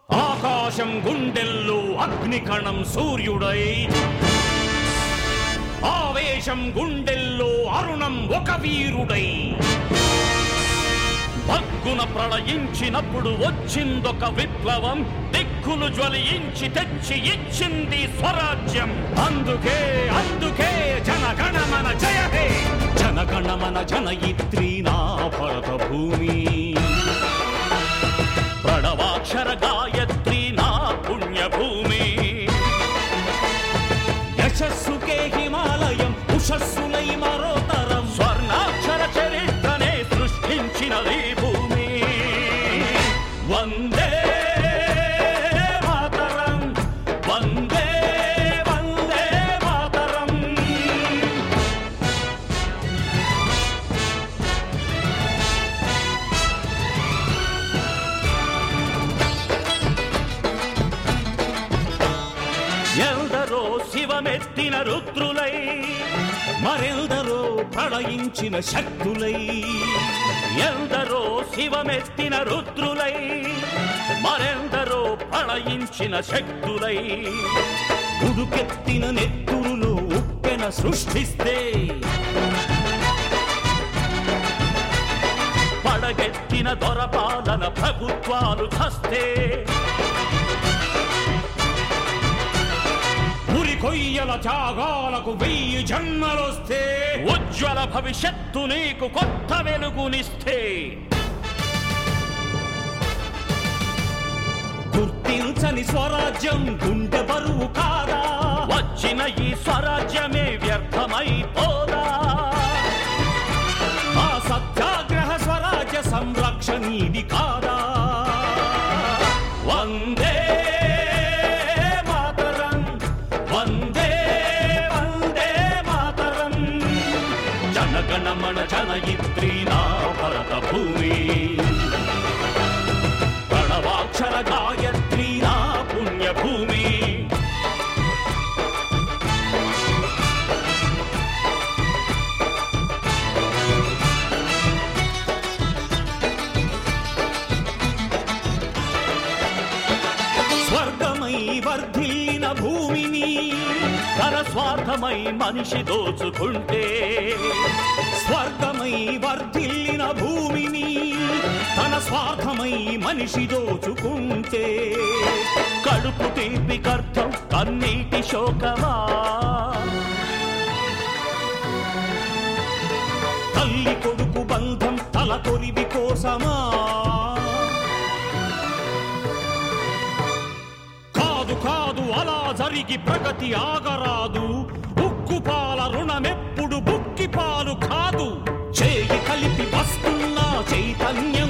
ఆకాశం గుండెల్లో అగ్నికణం సూర్యుడై ఆవేశం గుండెల్లో అరుణం ఒక వీరుడై భగ్గున ప్రళయించినప్పుడు వచ్చిందొక విప్లవం దిక్కులు జ్వలించి తెచ్చి ఇచ్చింది స్వరాజ్యం అందుకే అందుకే జనగణమన జయ హే జనగణమన జనయిత్రి నా భరత భూమి ప్రణవాక్షర గాయత్రి నా పుణ్యభూమి యశస్సుకే హిమాలయం ఉషస్సులై మరోతరం స్వర్ణాక్షర చరిత్రనే సృష్టించినది భూమి వందే మాతరం వందే వందే మాతరం ఎందరో శివమెత్తిన రుద్రులై మరెందరో ప్రళయించిన శక్తులై ఎందరో శివమెత్తిన రుద్రులై మరెందరో ప్రళయించిన శక్తులై ఉడుకెత్తిన నెత్తురులో ఉప్పెన సృష్టిస్తే పడగెత్తిన దొరపాలన ప్రభుత్వాలు చస్తే ఉరి కొయ్యల త్యాగాలకు వెయ్యి జన్మలొస్తే ఉజ్వల భవిష్యత్తు నీకు కొత్త వెలుగునిస్తే గుర్తించని స్వరాజ్యం గుండె బరువు కాదా వచ్చిన ఈ స్వరాజ్యమే వ్యర్థమైపోదా ఆ సత్యాగ్రహ స్వరాజ్య సంరక్షణీది కాదా వందే మాతరం వందే వందే మాతరం జనగణమన జనయిత్రి నా భరత భూమి ప్రణవాక్షర గాయత్రి నా పుణ్యభూమి స్వర్గమై వర్ధిల్లిన భూమిని తన స్వార్థమై మనిషి దోచుకుంటే స్వర్గమై వర్ధిల్లిన భూమిని తన స్వార్థమై మనిషి దోచుకుంటే కడుపు తీపి కర్థం కన్నీటి శోకమా తల్లి కొడుకు బంధం తల కొరివి కోసమా కాదు కాదు అలా జరిగి ప్రగతి ఆగరాదు ఉక్కు పాల రుణమెప్పుడు బుక్కి పాలు కాదు చేయి కలిపి వస్తున్న చైతన్య